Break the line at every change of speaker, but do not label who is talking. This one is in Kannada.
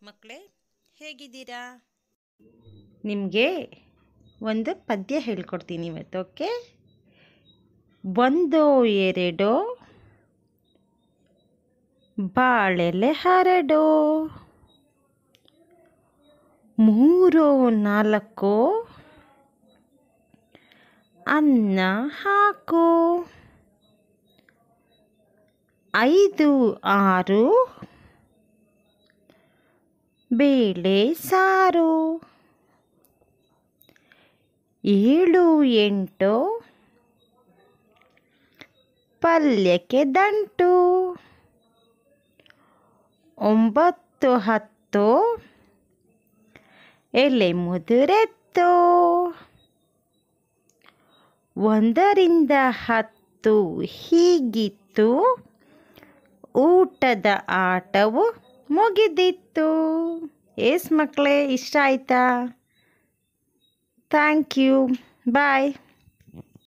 ಮಕ್ಕಳೇ ಹೇಗಿದ್ದೀರಾ ನಿಮಗೆ ಒಂದು ಪದ್ಯ ಹೇಳ್ಕೊಡ್ತೀನಿ ಇವತ್ತು ಓಕೆ ಒಂದು ಎರಡು ಬಾಳೆಲೆ ಹರಡು ಮೂರು ನಾಲ್ಕು ಅನ್ನ ಹಾಕು ಐದು ಆರು ಬೇಳೆ ಸಾರು ಏಳು ಎಂಟು ಪಲ್ಯಕ್ಕೆ ದಂಟು ಒಂಬತ್ತು ಹತ್ತು ಎಲೆ ಮುದುರೆತ್ತು ಒಂದರಿಂದ ಹತ್ತು ಹೀಗಿತ್ತು ಊಟದ ಆಟವು ಮುಗಿದಿತ್ತು ಎಸ್ ಮಕ್ಕಳೇ ಇಷ್ಟ ಆಯ್ತಾ ಥ್ಯಾಂಕ್ ಯು ಬಾಯ್